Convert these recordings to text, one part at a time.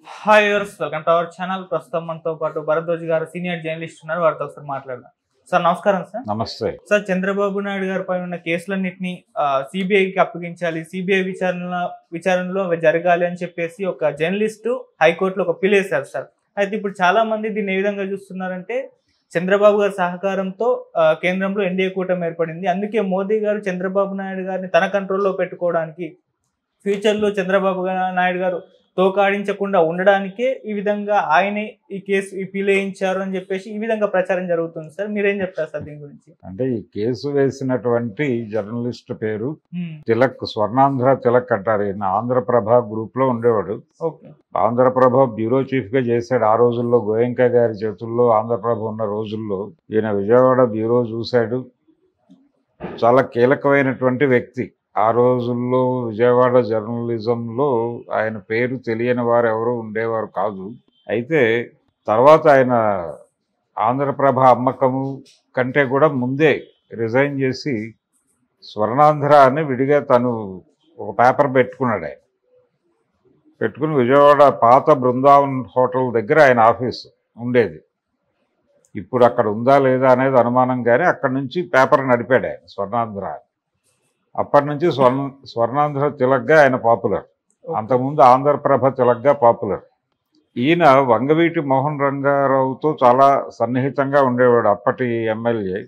Hi yours welcome to our channel ప్రస్తుతం మనతో పాటు భరద్వాజ్ గారు సీనియర్ జర్నలిస్ట్ ఉన్నారు వారితో ఒకసారి మాట్లాడదాం సార్ నమస్కారం సార్ నమస్తే సార్ చంద్రబాబు నాయుడు గారిపై ఉన్న కేసులన్నింటినీ సిబిఐకి అప్పగించాలి సిబిఐ విచారణ విచారణలో అవి జరగాలి అని చెప్పేసి ఒక జర్నలిస్టు హైకోర్టులో ఒక పిల్ వేశారు సార్ అయితే ఇప్పుడు చాలా మంది దీన్ని ఏ విధంగా చూస్తున్నారంటే చంద్రబాబు గారి సహకారంతో ఆ, కేంద్రంలో ఎన్డీఏ కూటమి ఏర్పడింది అందుకే మోదీ గారు చంద్రబాబు నాయుడు గారిని తన కంట్రోల్లో పెట్టుకోవడానికి ఫ్యూచర్లో చంద్రబాబు గా- నాయుడు గారు తోకాడించకుండా ఉండడానికే ఈ విధంగా ఆయనే ఈ కేసు ఈ పిల్ వేయించారు అని చెప్పేసి ఈ విధంగా ప్రచారం జరుగుతుంది సార్ మీరేం చెప్తారు సార్ దీని గురించి అంటే ఈ కేసు వేసినటువంటి జర్నలిస్ట్ పేరు మ్మ్. తిలక్ స్వర్ణాంధ్ర తిలక్ అంటారు ఈయన ఆంధ్రప్రభ గ్రూప్ లో ఉండేవాడు ఓకే ఆంధ్రప్రభ బ్యూరో చీఫ్ గా చేశాడు ఆ రోజుల్లో గోయంక గారి చేతుల్లో ఆంధ్రప్రభ ఉన్న రోజుల్లో ఈయన విజయవాడ బ్యూరో చూశాడు చాలా కీలకమైనటువంటి వ్యక్తి ఆ రోజుల్లో విజయవాడ జర్నలిజంలో ఆయన పేరు తెలియని వారు ఎవరు ఉండేవారు కాదు అయితే తర్వాత ఆయన ఆంధ్రప్రభ అమ్మకము కంటే కూడా ముందే రిజైన్ చేసి స్వర్ణాంధ్ర అని విడిగా తను ఒక పేపర్ పెట్టుకున్నాడు ఆయన పెట్టుకుని విజయవాడ పాత బృందావన్ హోటల్ దగ్గర ఆయన ఆఫీస్ ఉండేది ఇప్పుడు అక్కడ ఉందా లేదా అనేది అనుమానం కానీ అక్కడ నుంచి పేపర్ నడిపాడు ఆయన స్వర్ణాంధ్ర అని. అప్పటి నుంచి స్వర్ణ స్వర్ణాంధ్ర తిలక్గా ఆయన పాపులర్ అంతకుముందు ఆంధ్రప్రభ తిలక్గా పాపులర్ ఈయన వంగవీటి మోహన్ రంగారావుతో చాలా సన్నిహితంగా ఉండేవాడు అప్పటి ఎమ్మెల్యే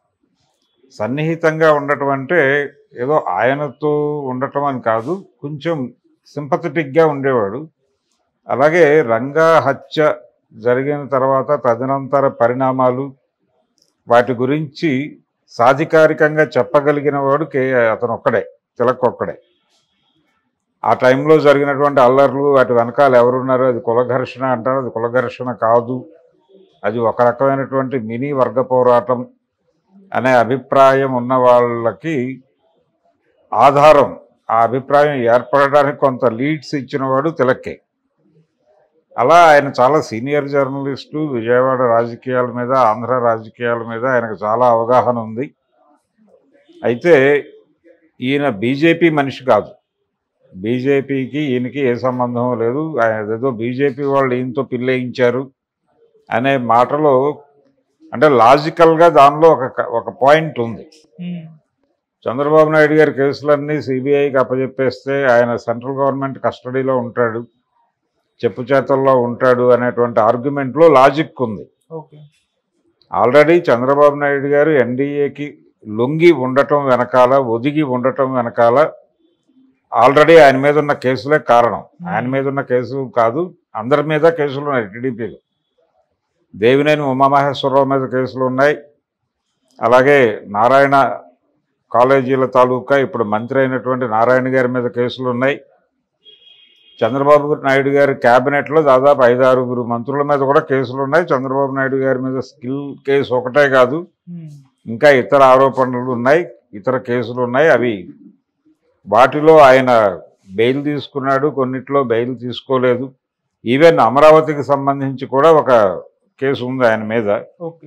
సన్నిహితంగా ఉండటం అంటే ఏదో ఆయనతో ఉండటం అని కాదు కొంచెం సింపథెటిక్గా ఉండేవాడు అలాగే రంగా హత్య జరిగిన తర్వాత తదనంతర పరిణామాలు వాటి గురించి సాధికారికంగా చెప్పగలిగిన వాడు కే అతను ఒక్కడే తిలక్ ఒక్కడే ఆ టైంలో జరిగినటువంటి అల్లర్లు వాటి వెనకాల ఎవరున్నారు అది కులఘర్షణ అంటారు అది కులఘర్షణ కాదు అది ఒక రకమైనటువంటి మినీ వర్గ పోరాటం అనే అభిప్రాయం ఉన్న వాళ్ళకి ఆధారం ఆ అభిప్రాయం ఏర్పడడానికి కొంత లీడ్స్ ఇచ్చినవాడు తిలక్కే అలా ఆయన చాలా సీనియర్ జర్నలిస్టు విజయవాడ రాజకీయాల మీద ఆంధ్ర రాజకీయాల మీద ఆయనకు చాలా అవగాహన ఉంది అయితే ఈయన బీజేపీ మనిషి కాదు బీజేపీకి ఈయనకి ఏ సంబంధం లేదు ఆయన ఏదో బీజేపీ వాళ్ళు ఈయనతో పిల్లేయించారు అనే మాటలో అంటే లాజికల్గా దానిలో ఒక ఒక పాయింట్ ఉంది మ్మ్. చంద్రబాబు నాయుడు గారి కేసులన్నీ సిబిఐకి అప్పచెప్పేస్తే ఆయన సెంట్రల్ గవర్నమెంట్ కస్టడీలో ఉంటాడు చెప్పు చేతల్లో ఉంటాడు అనేటువంటి ఆర్గ్యుమెంట్లో లాజిక్ ఉంది ఓకే ఆల్రెడీ చంద్రబాబు నాయుడు గారు ఎన్డీఏకి లొంగి ఉండటం వెనకాల ఒదిగి ఉండటం వెనకాల ఆల్రెడీ ఆయన మీద ఉన్న కేసులే కారణం ఆయన మీద ఉన్న కేసులు కాదు అందరి మీద కేసులు ఉన్నాయి టీడీపీలో దేవినేని ఉమామహేశ్వరరావు మీద కేసులు ఉన్నాయి అలాగే నారాయణ కాలేజీల తాలూకా ఇప్పుడు మంత్రి అయినటువంటి నారాయణ గారి మీద కేసులు ఉన్నాయి చంద్రబాబు నాయుడు గారి క్యాబినెట్లో దాదాపు ఐదారుగురు మంత్రుల మీద కూడా కేసులు ఉన్నాయి చంద్రబాబు నాయుడు గారి మీద స్కిల్ కేసు ఒకటే కాదు మ్మ్. ఇంకా ఇతర ఆరోపణలు ఉన్నాయి ఇతర కేసులు ఉన్నాయి అవి వాటిలో ఆయన బెయిల్ తీసుకున్నాడు కొన్నిట్లో బెయిల్ తీసుకోలేదు ఈవెన్ అమరావతికి సంబంధించి కూడా ఒక కేసు ఉంది ఆయన మీద ఓకే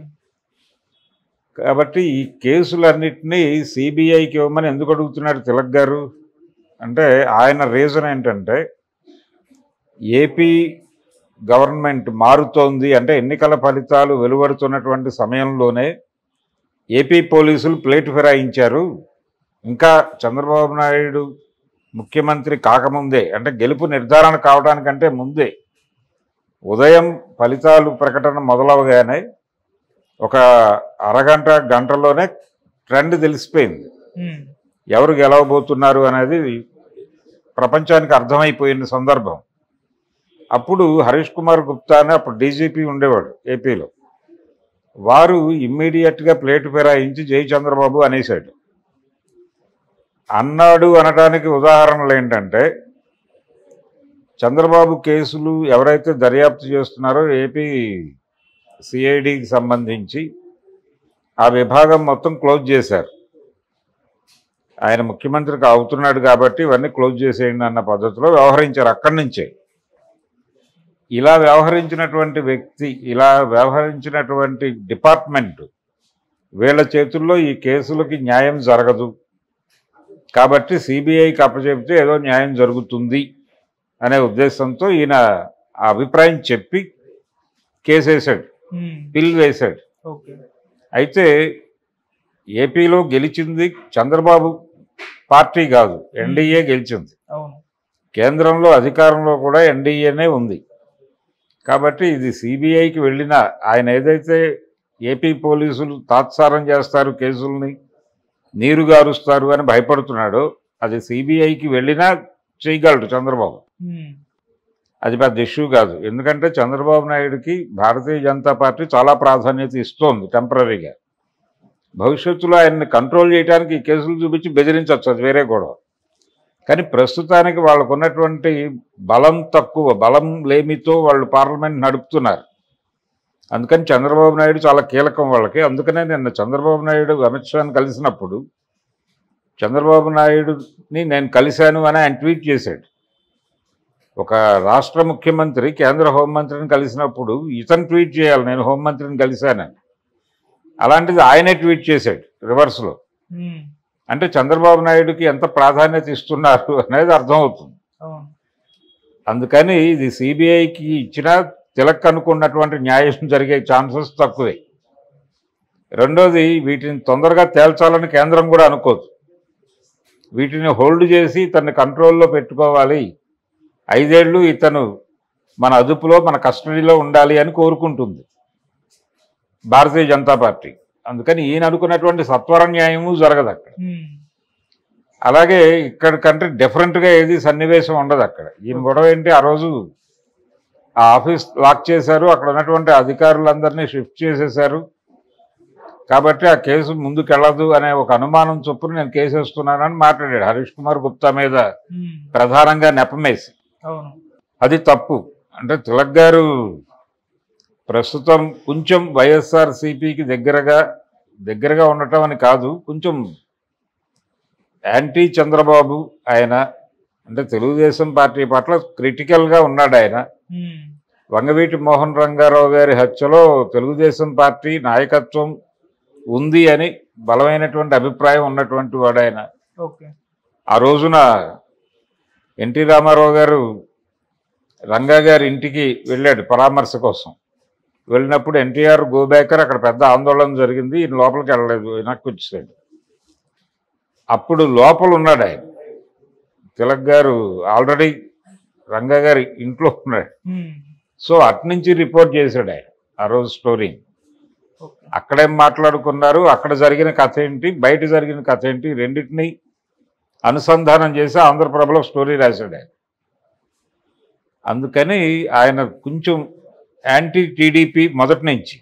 కాబట్టి ఈ కేసులన్నింటినీ సిబిఐకి ఇవ్వమని ఎందుకు అడుగుతున్నాడు తిలక్ గారు అంటే ఆయన రీజన్ ఏంటంటే ఏపీ గవర్నమెంట్ మారుతోంది అంటే ఎన్నికల ఫలితాలు వెలువడుతున్నటువంటి సమయంలోనే ఏపీ పోలీసులు ప్లేట్ ఫిరాయించారు ఇంకా చంద్రబాబు నాయుడు ముఖ్యమంత్రి కాకముందే అంటే గెలుపు నిర్ధారణ కావడానికంటే ముందే ఉదయం ఫలితాలు ప్రకటన మొదలవగానే ఒక అరగంట గంటలోనే ట్రెండ్ తెలిసిపోయింది మ్మ్. ఎవరు గెలవబోతున్నారు అనేది ప్రపంచానికి అర్థమైపోయిన సందర్భం అప్పుడు హరీష్ కుమార్ గుప్తా అని అప్పుడు డీజీపీ ఉండేవాడు ఏపీలో వారు ఇమ్మీడియట్గా ప్లేట్ ఫిరాయించి జై చంద్రబాబు అనేసాడు అన్నాడు అనడానికి ఉదాహరణలు ఏంటంటే చంద్రబాబు కేసులు ఎవరైతే దర్యాప్తు చేస్తున్నారో ఏపీ సిఐడికి సంబంధించి ఆ విభాగం మొత్తం క్లోజ్ చేశారు ఆయన ముఖ్యమంత్రికి అవుతున్నాడు కాబట్టి ఇవన్నీ క్లోజ్ చేసేయండి అన్న పద్ధతిలో వ్యవహరించారు అక్కడి నుంచే ఇలా వ్యవహరించినటువంటి వ్యక్తి ఇలా వ్యవహరించినటువంటి డిపార్ట్మెంట్ వీళ్ళ చేతుల్లో ఈ కేసులకి న్యాయం జరగదు కాబట్టి సిబిఐకి అప్పచెప్తే ఏదో న్యాయం జరుగుతుంది అనే ఉద్దేశంతో ఈయన ఆ అభిప్రాయం చెప్పి కేసు వేశాడు ఉమ్, పిల్ వేశాడు ఓకే అయితే ఏపీలో గెలిచింది చంద్రబాబు పార్టీ కాదు ఎన్డీఏ గెలిచింది అవును కేంద్రంలో అధికారంలో కూడా ఎన్డీఏనే ఉంది కాబట్టి ఇది సిబిఐకి వెళ్ళిన ఆయన ఏదైతే ఏపీ పోలీసులు తాత్సారం చేస్తారు కేసుల్ని నీరు గారుస్తారు అని భయపడుతున్నాడో అది సిబిఐకి వెళ్ళినా చేయగలడు చంద్రబాబు ఉమ్, అది పెద్ద ఇష్యూ కాదు ఎందుకంటే చంద్రబాబు నాయుడుకి భారతీయ జనతా పార్టీ చాలా ప్రాధాన్యత ఇస్తోంది టెంపరీగా భవిష్యత్తులో ఆయన్ని కంట్రోల్ చేయడానికి ఈ కేసులు చూపించి బెదిరించవచ్చు అది వేరే గొడవ కానీ ప్రస్తుతానికి వాళ్ళకు ఉన్నటువంటి బలం తక్కువ బలం లేమితో వాళ్ళు పార్లమెంట్ నడుపుతున్నారు అందుకని చంద్రబాబు నాయుడు చాలా కీలకం వాళ్ళకి అందుకనే నిన్న చంద్రబాబు నాయుడు అమిత్ షాని కలిసినప్పుడు చంద్రబాబు నాయుడుని నేను కలిశాను అని ఆయన ట్వీట్ చేశాడు ఒక రాష్ట్ర ముఖ్యమంత్రి కేంద్ర హోంమంత్రిని కలిసినప్పుడు ఇతను ట్వీట్ చేయాలి నేను హోంమంత్రిని కలిశానని అలాంటిది ఆయనే ట్వీట్ చేశాడు రివర్స్లో ఉమ్, అంటే చంద్రబాబు నాయుడుకి ఎంత ప్రాధాన్యత ఇస్తున్నారు అనేది అర్థమవుతుంది అవును అందుకని ఇది సిబిఐకి ఇచ్చిన తిలక్ అనుకున్నటువంటి న్యాయం జరిగే ఛాన్సెస్ తక్కువే రెండోది వీటిని తొందరగా తేల్చాలని కేంద్రం కూడా అనుకోదు వీటిని హోల్డ్ చేసి తన కంట్రోల్లో పెట్టుకోవాలి ఐదేళ్లు ఇతను మన అదుపులో మన కస్టడీలో ఉండాలి అని కోరుకుంటుంది భారతీయ జనతా పార్టీ అందుకని ఈయన అనుకున్నటువంటి సత్వర న్యాయము జరగదు అక్కడ ఉమ్, అలాగే ఇక్కడ కంటే డిఫరెంట్గా ఏది సన్నివేశం ఉండదు అక్కడ ఈయన గొడవ ఏంటి ఆ రోజు ఆ ఆఫీస్ లాక్ చేశారు అక్కడ ఉన్నటువంటి అధికారులందరినీ షిఫ్ట్ చేసేశారు కాబట్టి ఆ కేసు ముందుకెళ్ళదు అనే ఒక అనుమానం చొప్పున నేను కేసు వేస్తున్నానని మాట్లాడాడు హరీష్ కుమార్ గుప్తా మీద ఉమ్, ప్రధానంగా నెపమేసి అవును అది తప్పు అంటే తిలక్ గారు ప్రస్తుతం కొంచెం వైఎస్ఆర్ సిపికి దగ్గరగా దగ్గరగా ఉండటం అని కాదు కొంచెం యాంటీ చంద్రబాబు ఆయన అంటే తెలుగుదేశం పార్టీ పట్ల క్రిటికల్గా ఉన్నాడు ఆయన ఉమ్, వంగవీటి మోహన్ రంగారావు గారి హత్యలో తెలుగుదేశం పార్టీ నాయకత్వం ఉంది అని బలమైనటువంటి అభిప్రాయం ఉన్నటువంటి వాడు ఆయన ఓకే ఆ రోజున ఎన్టీ రామారావు గారు రంగా గారి ఇంటికి వెళ్ళాడు పరామర్శ కోసం వెళ్ళినప్పుడు ఎన్టీఆర్ గోబేకర్ అక్కడ పెద్ద ఆందోళన జరిగింది ఈయన లోపలికి వెళ్ళలేదు వెనక్కి వచ్చేసాడు అప్పుడు లోపల ఉన్నాడు ఆయన తిలక్ గారు ఆల్రెడీ రంగా గారి ఇంట్లో ఉన్నాడు ఉమ్, సో అట్నుంచి రిపోర్ట్ చేశాడు ఆయన ఆ రోజు స్టోరీ ఓకే అక్కడేం మాట్లాడుకున్నారు అక్కడ జరిగిన కథ ఏంటి బయట జరిగిన కథ ఏంటి రెండింటిని అనుసంధానం చేసి ఆంధ్రప్రభలో స్టోరీ రాశాడు ఆయన అందుకని ఆయన కొంచెం యాంటీ టీడీపీ మొదటి నుంచి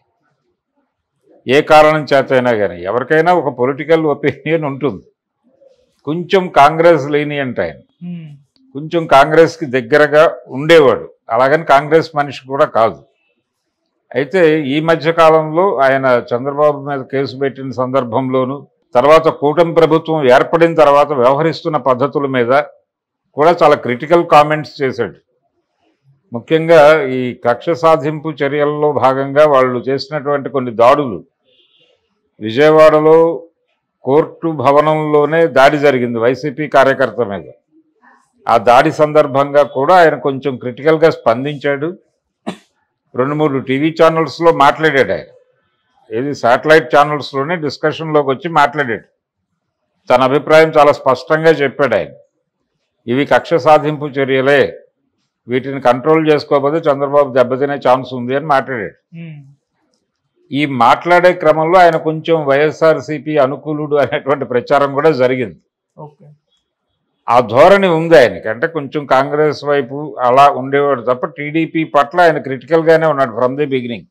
ఏ కారణం చేతైనా కానీ ఎవరికైనా ఒక పొలిటికల్ ఒపీనియన్ ఉంటుంది కొంచెం కాంగ్రెస్ లీనియంట్ ఆయన ఉమ్, కొంచెం కాంగ్రెస్కి దగ్గరగా ఉండేవాడు అలాగని కాంగ్రెస్ మనిషి కూడా కాదు అయితే ఈ మధ్య కాలంలో ఆయన చంద్రబాబు మీద కేసు పెట్టిన సందర్భంలోనూ తర్వాత కూటమి ప్రభుత్వం ఏర్పడిన తర్వాత వ్యవహరిస్తున్న పద్ధతుల మీద కూడా చాలా క్రిటికల్ కామెంట్స్ చేశాడు ముఖ్యంగా ఈ కక్ష సాధింపు చర్యల్లో భాగంగా వాళ్ళు చేసినటువంటి కొన్ని దాడులు విజయవాడలో కోర్టు భవనంలోనే దాడి జరిగింది వైసీపీ కార్యకర్త మీద ఆ దాడి సందర్భంగా కూడా ఆయన కొంచెం క్రిటికల్గా స్పందించాడు రెండు మూడు టీవీ ఛానల్స్లో మాట్లాడాడు ఆయన ఏది శాటిలైట్ ఛానల్స్లోనే డిస్కషన్లోకి వచ్చి మాట్లాడాడు తన అభిప్రాయం చాలా స్పష్టంగా చెప్పాడు ఆయన ఇవి కక్ష సాధింపు చర్యలే వీటిని కంట్రోల్ చేసుకోకపోతే చంద్రబాబు దెబ్బతినే ఛాన్స్ ఉంది అని మాట్లాడాడు ఉమ్, ఈ మాట్లాడే క్రమంలో ఆయన కొంచెం వైఎస్ఆర్సీపీ అనుకూలుడు అనేటువంటి ప్రచారం కూడా జరిగింది ఓకే ఆ ధోరణి ఉంది ఆయనకి అంటే కొంచెం కాంగ్రెస్ వైపు అలా ఉండేవాడు తప్ప టీడీపీ పట్ల ఆయన క్రిటికల్గానే ఉన్నాడు ఫ్రమ్ ది బిగినింగ్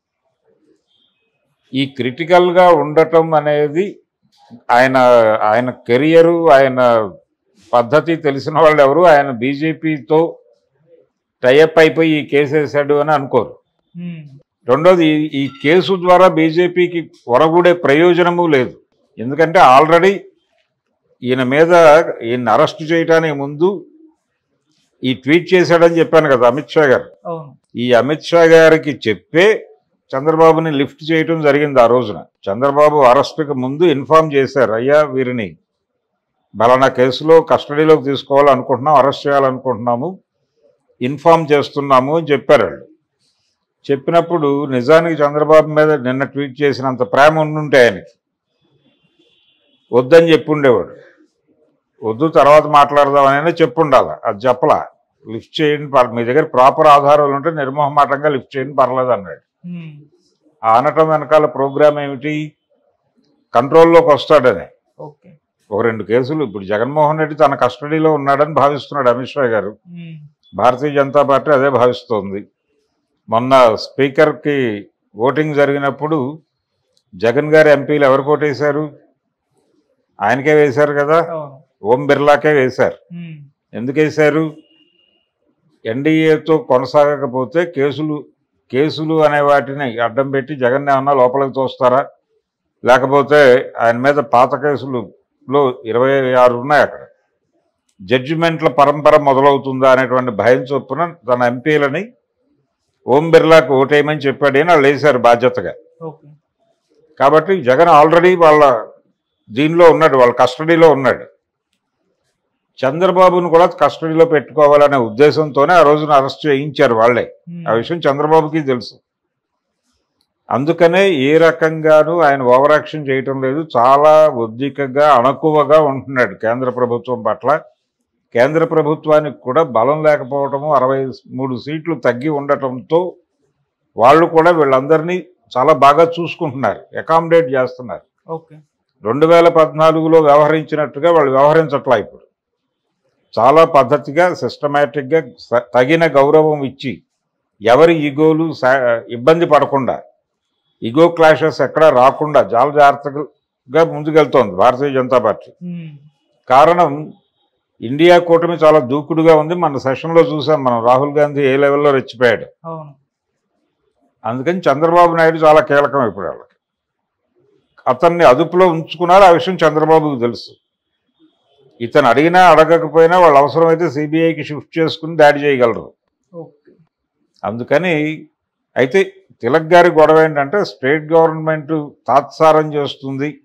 ఈ క్రిటికల్గా ఉండటం అనేది ఆయన ఆయన కెరియరు ఆయన పద్ధతి తెలిసిన వాళ్ళు ఎవరు ఆయన బీజేపీతో టైఅప్ అయిపోయి ఈ కేసు వేశాడు అని అనుకోరు ఉమ్, రెండోది ఈ- ఈ కేసు ద్వారా బీజేపీకి ఒరగూడే ప్రయోజనము లేదు ఎందుకంటే ఆల్రెడీ ఈయన మీద ఈయన అరెస్ట్ చేయడానికి ముందు ఈ ట్వీట్ చేశాడని చెప్పాను కదా అమిత్ షా గారు అవును ఈ అమిత్ షా గారికి చెప్పే చంద్రబాబుని లిఫ్ట్ చేయటం జరిగింది ఆ రోజున చంద్రబాబు అరెస్ట్కి ముందు ఇన్ఫామ్ చేశారు అయ్యా వీరిని బలానా కేసులో కస్టడీలోకి తీసుకోవాలనుకుంటున్నాం అరెస్ట్ చేయాలనుకుంటున్నాము ఇన్ఫామ్ చేస్తున్నాము అని చెప్పారు వాళ్ళు చెప్పినప్పుడు నిజానికి చంద్రబాబు మీద నిన్న ట్వీట్ చేసినంత ప్రేమ ఉండుంటే ఆయనకి వద్దని చెప్పుండేవాడు వద్దు తర్వాత మాట్లాడదామని చెప్పుండాలి అది చెప్పలా లిఫ్ట్ చేయండి పర్- మీ దగ్గర ప్రాపర్ ఆధారాలు ఉంటే నిర్మోహమాటంగా లిఫ్ట్ చేయండి పర్లేదు అన్నాడు ఉమ్, ఆ అనటం వెనకాల ప్రోగ్రామ్ ఏమిటి కంట్రోల్లోకి వస్తాడని ఓకే ఒక రెండు కేసులు ఇప్పుడు జగన్మోహన్ రెడ్డి తన కస్టడీలో ఉన్నాడని భావిస్తున్నాడు అమిత్ షా గారు ఉమ్, భారతీయ జనతా పార్టీ అదే భావిస్తోంది మొన్న స్పీకర్కి ఓటింగ్ జరిగినప్పుడు జగన్ గారి ఎంపీలు ఎవరు ఓటేశారు ఆయనకే వేశారు కదా అవును ఓం బిర్లాకే వేశారు ఉమ్, ఎందుకు వేశారు ఎన్డీఏతో కొనసాగకపోతే కేసులు కేసులు అనే వాటిని అడ్డం పెట్టి జగన్ ఏమన్నా లోపలికి తోస్తారా లేకపోతే ఆయన మీద పాత కేసులులో ఇరవై ఆరు ఉన్నాయి అక్కడ జడ్జిమెంట్ల పరంపర మొదలవుతుందా అనేటువంటి భయం చొప్పున తన ఎంపీలని ఓం బిర్లాకు ఓటేయమని చెప్పాడు అని వాళ్ళు వేశారు బాధ్యతగా ఓకే కాబట్టి జగన్ ఆల్రెడీ వాళ్ళ దీనిలో ఉన్నాడు వాళ్ళ కస్టడీలో ఉన్నాడు చంద్రబాబును కూడా కస్టడీలో పెట్టుకోవాలనే ఉద్దేశంతోనే ఆ రోజున అరెస్ట్ చేయించారు వాళ్ళే ఉమ్, ఆ విషయం చంద్రబాబుకి తెలుసు అందుకనే ఏ రకంగానూ ఆయన ఓవర్ యాక్షన్ చేయటం లేదు చాలా ఒద్దికగా అణకువగా ఉంటున్నాడు కేంద్ర ప్రభుత్వం పట్ల కేంద్ర ప్రభుత్వానికి కూడా బలం లేకపోవటము అరవై మూడు సీట్లు తగ్గి ఉండటంతో వాళ్ళు కూడా వీళ్ళందరినీ చాలా బాగా చూసుకుంటున్నారు అకామిడేట్ చేస్తున్నారు ఓకే రెండు వేల పద్నాలుగులో వ్యవహరించినట్టుగా వాళ్ళు వ్యవహరించట్లా ఇప్పుడు చాలా పద్ధతిగా సిస్టమేటిక్గా స- తగిన గౌరవం ఇచ్చి ఎవరి ఈగోలు సా- ఇబ్బంది పడకుండా ఈగో క్లాషెస్ ఎక్కడా రాకుండా చాలా జాగ్రత్తగా ముందుకెళ్తోంది భారతీయ జనతా పార్టీ ఉమ్, కారణం ఇండియా కూటమి చాలా దూకుడుగా ఉంది మన సెషన్లో చూసాం మనం రాహుల్ గాంధీ ఏ లెవెల్లో రెచ్చిపోయాడు అవును అందుకని చంద్రబాబు నాయుడు చాలా కీలకం ఇప్పుడు వాళ్ళకి అతన్ని అదుపులో ఉంచుకున్నారు ఆ విషయం చంద్రబాబుకు తెలుసు ఇతను అడిగినా అడగకపోయినా వాళ్ళు అవసరమైతే సిబిఐకి షిఫ్ట్ చేసుకుని దాడి చేయగలరు ఓకే అందుకని అయితే తిలక్ గారి గొడవ ఏంటంటే స్టేట్ గవర్నమెంట్ తాత్సారం చేస్తుంది